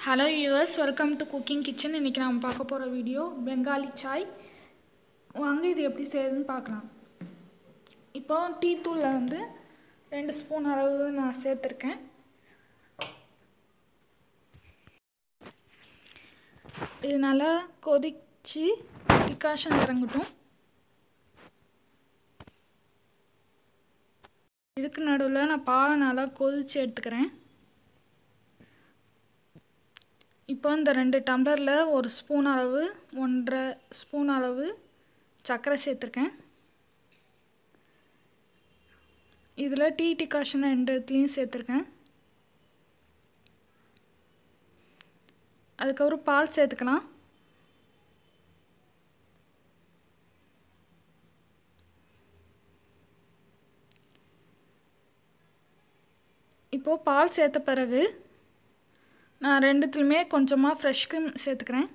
hello yours welcome to cooking kitchen இன்றைக்கி நாம் பார்க்க போகிற வீடியோ பெங்காலி சாய் வாங்க இது எப்படி செய்யுதுன்னு பார்க்கலாம் இப்போ டீ தூளில் வந்து ரெண்டு ஸ்பூன் அளவு நான் சேர்த்துருக்கேன் இது நல்லா கொதிச்சு டிகாஷன் இறங்கட்டும் இதுக்கு நடுவில் நான் பாலை நல்லா கொதித்து எடுத்துக்கிறேன் இப்போ இந்த ரெண்டு டம்ளரில் ஒரு ஸ்பூன் அளவு ஒன்றரை ஸ்பூன் அளவு சர்க்கரை சேர்த்துருக்கேன் இதில் டீ டிகாஷன் ரெண்டு இடத்துலையும் சேர்த்துருக்கேன் அதுக்கப்புறம் பால் சேர்த்துக்கலாம் இப்போது பால் சேர்த்த பிறகு நான் ரெண்டுத்துலையுமே கொஞ்சமாக ஃப்ரெஷ் க்ரீம் சேர்த்துக்கிறேன்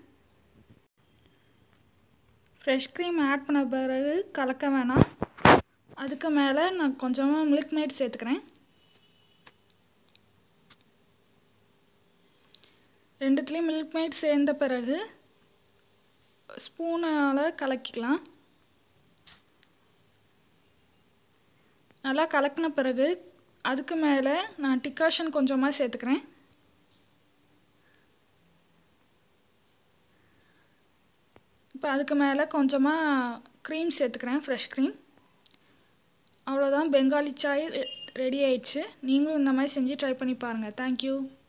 ஃப்ரெஷ் க்ரீம் ஆட் பண்ண பிறகு கலக்க வேணாம் அதுக்கு மேலே நான் கொஞ்சமாக மில்க் மேட் சேர்த்துக்கிறேன் ரெண்டுத்துலேயும் மில்க் மேட் சேர்ந்த பிறகு ஸ்பூனால் கலக்கிக்கலாம் நல்லா கலக்கின பிறகு அதுக்கு மேலே நான் டிகாஷன் கொஞ்சமாக சேர்த்துக்கிறேன் இப்போ அதுக்கு மேலே கொஞ்சமாக க்ரீம் சேர்த்துக்கிறேன் ஃப்ரெஷ் க்ரீம் அவ்வளோதான் பெங்காலி சாய் ரெடி ஆயிடுச்சு நீங்களும் இந்த மாதிரி செஞ்சு ட்ரை பண்ணி பாருங்கள் தேங்க்யூ